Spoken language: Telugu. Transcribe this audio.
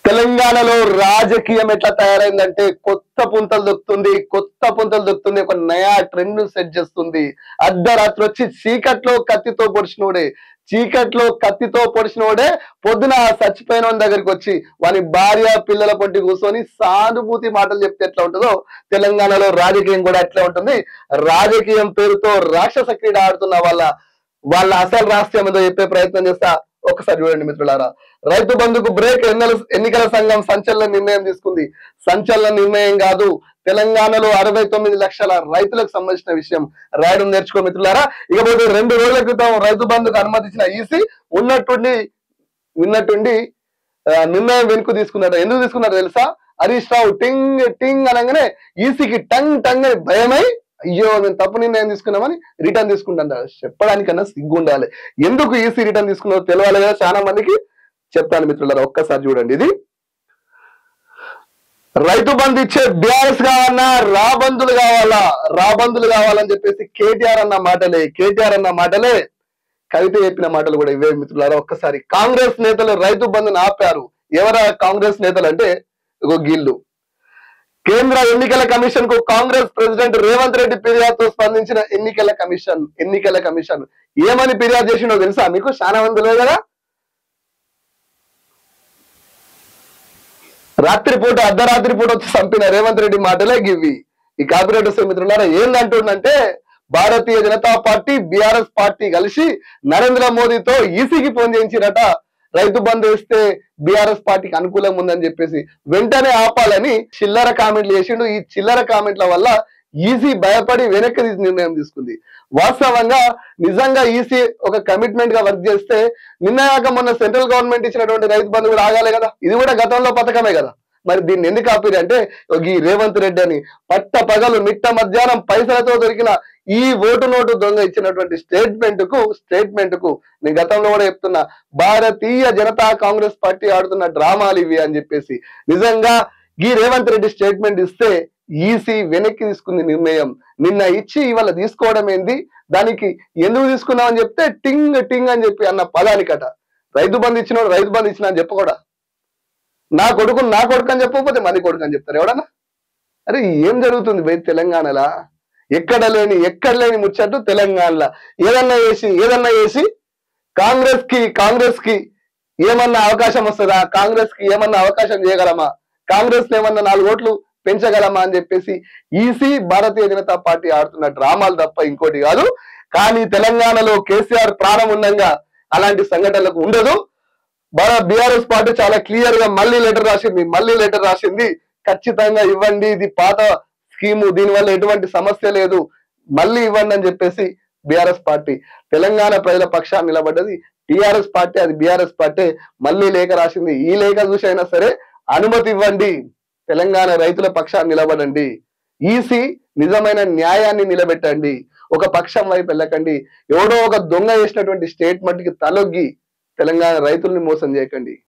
తెలంగాణలో రాజకీయం ఎట్లా తయారైందంటే కొత్త పుంతలు దొక్కుతుంది కొత్త పుంతలు దొక్కుతుంది ఒక నయా ట్రెండ్ సెట్ చేస్తుంది అర్ధరాత్రి వచ్చి చీకట్లో కత్తితో పొడిచినోడే చీకట్లో కత్తితో పొడిచినోడే పొద్దున ఆ చచ్చిపోయిన వాని దగ్గరికి వచ్చి వాని భార్య పిల్లల పొంటి కూర్చొని సానుభూతి మాటలు చెప్తే ఎట్లా ఉంటుందో తెలంగాణలో రాజకీయం కూడా ఎట్లా ఉంటుంది రాజకీయం పేరుతో రాక్షస క్రీడ ఆడుతున్న వాళ్ళ వాళ్ళ అసలు రాష్ట్రం ఏదో చెప్పే ప్రయత్నం చేస్తా ఒకసారి చూడండి మిత్రులారా రైతు బంధుకు బ్రేక్ ఎన్నెల ఎన్నికల సంఘం సంచలన నిర్ణయం తీసుకుంది సంచలన నిర్ణయం కాదు తెలంగాణలో అరవై తొమ్మిది లక్షల రైతులకు సంబంధించిన విషయం రాయడం నేర్చుకో మిత్రులారా ఇకపోతే రెండు రోజుల క్రితం రైతు బంధుకు అనుమతించిన ఈసీ ఉన్నట్టుండి ఉన్నట్టుండి ఆ, నిర్ణయం వెనుక తీసుకున్నాడు ఎందుకు తీసుకున్నాడు తెలుసా హరీష్ రావు టింగ్ టింగ్ అనగానే ఈసీకి టంగ్ టంగ్ అని భయమై అయ్యో మేము తప్పు నిర్ణయం తీసుకున్నామని రిటర్న్ తీసుకుంటా చెప్పడానికన్నా సిగ్గు ఉండాలి ఎందుకు ఈసీ రిటర్న్ తీసుకున్నారో తెలియాలి కదా చాలా మందికి చెప్తాను మిత్రులారా ఒక్కసారి చూడండి ఇది రైతు బంధు ఇచ్చే బీఆర్ఎస్ కావాలన్నా రాబందులు కావాలా రాబందులు కావాలని చెప్పేసి కేటీఆర్ అన్న మాటలే కేటీఆర్ అన్న మాటలే కవిత చెప్పిన మాటలు కూడా ఇవే మిత్రులారా ఒక్కసారి కాంగ్రెస్ నేతలు రైతు బంధుని ఆపారు ఎవరా కాంగ్రెస్ నేతలు అంటే ఇగో గిల్లు కేంద్ర ఎన్నికల కమిషన్ కు కాంగ్రెస్ ప్రెసిడెంట్ రేవంత్ రెడ్డి ఫిర్యాదుతో స్పందించిన ఎన్నికల కమిషన్ ఎన్నికల కమిషన్ ఏమని ఫిర్యాదు చేసిండో తెలుసా మీకు చాలా మంది తెలియదు కదా రాత్రి పూట అర్ధరాత్రి పూట వచ్చి చంపిన రేవంత్ రెడ్డి మాటలే గివి ఈ కాపీరేట్ మిత్రులారా ఏందంటుండంటే Bharatiya Janata party BRS party కలిసి నరేంద్ర మోదీతో ఈసీకి ఫోన్ చేయించిరట రైతు బంధు వేస్తే బీఆర్ఎస్ పార్టీకి అనుకూలంగా ఉందని చెప్పేసి వెంటనే ఆపాలని చిల్లర కామెంట్లు చేసిండు ఈ చిల్లర కామెంట్ల వల్ల ఈసీ భయపడి వెనక్కి తీసి నిర్ణయం తీసుకుంది వాస్తవంగా నిజంగా ఈసీ ఒక కమిట్మెంట్ గా వర్క్ చేస్తే నిన్నగాక మొన్న సెంట్రల్ గవర్నమెంట్ ఇచ్చినటువంటి రైతు బంధు కూడా ఆగాలి కదా ఇది కూడా గతంలో పథకమే కదా మరి దీన్ని ఎందుకు ఆపిరు అంటే ఒక ఈ రేవంత్ రెడ్డి అని పట్ట పగలు మిట్ట మధ్యాహ్నం పైసలతో దొరికిన ఈ ఓటు నోటు దొంగ ఇచ్చినటువంటి స్టేట్మెంట్ కు స్టేట్మెంట్ కు నేను గతంలో కూడా చెప్తున్నా భారతీయ జనతా కాంగ్రెస్ పార్టీ ఆడుతున్న డ్రామాలు ఇవి అని చెప్పేసి నిజంగా ఈ రేవంత్ రెడ్డి స్టేట్మెంట్ ఇస్తే ఈసీ వెనక్కి తీసుకుంది నిర్ణయం నిన్న ఇచ్చి ఇవాళ తీసుకోవడం ఏంది దానికి ఎందుకు తీసుకున్నావు అని చెప్తే టింగ్ టింగ్ అని చెప్పి అన్న పదానికట రైతు బంధు ఇచ్చినోడు రైతు బంధు ఇచ్చిన అని చెప్పకూడా నా కొడుకు నా కొడుకు అని చెప్పకపోతే మంది కొడుకు అని చెప్తారు ఎవడన్నా అరే ఏం జరుగుతుంది బయట తెలంగాణలా ఎక్కడ లేని ఎక్కడ లేని ముచ్చట్టు తెలంగాణలో ఏదన్నా చేసి ఏదన్నా చేసి కాంగ్రెస్ కి కాంగ్రెస్ కి ఏమన్నా అవకాశం వస్తుందా కాంగ్రెస్ కి ఏమన్నా అవకాశం చేయగలమా కాంగ్రెస్ ఏమన్నా నాలుగు ఓట్లు పెంచగలమా అని చెప్పేసి ఈసీ భారతీయ జనతా పార్టీ ఆడుతున్న డ్రామాలు తప్ప ఇంకోటి కాదు కానీ తెలంగాణలో కేసీఆర్ ప్రాణం ఉండంగా అలాంటి సంఘటనలకు ఉండదు బీఆర్ఎస్ పార్టీ చాలా క్లియర్ గా మళ్ళీ లెటర్ రాసింది మళ్ళీ లెటర్ రాసింది ఖచ్చితంగా ఇవ్వండి ఇది పాత స్కీము దీనివల్ల ఎటువంటి సమస్య లేదు మళ్ళీ ఇవ్వండి అని చెప్పేసి బీఆర్ఎస్ పార్టీ తెలంగాణ ప్రజల పక్షాన్ని నిలబడ్డది టిఆర్ఎస్ పార్టీ అది బీఆర్ఎస్ పార్టీ మళ్ళీ లేఖ రాసింది ఈ లేఖ చూసి అయినా సరే అనుమతి ఇవ్వండి తెలంగాణ రైతుల పక్షాన్ని నిలబడండి ఈసీ నిజమైన న్యాయాన్ని నిలబెట్టండి ఒక పక్షం వైపు వెళ్ళకండి ఎవడో ఒక దొంగ చేసినటువంటి స్టేట్మెంట్ కి తలొగ్గి తెలంగాణ రైతుల్ని మోసం చేయకండి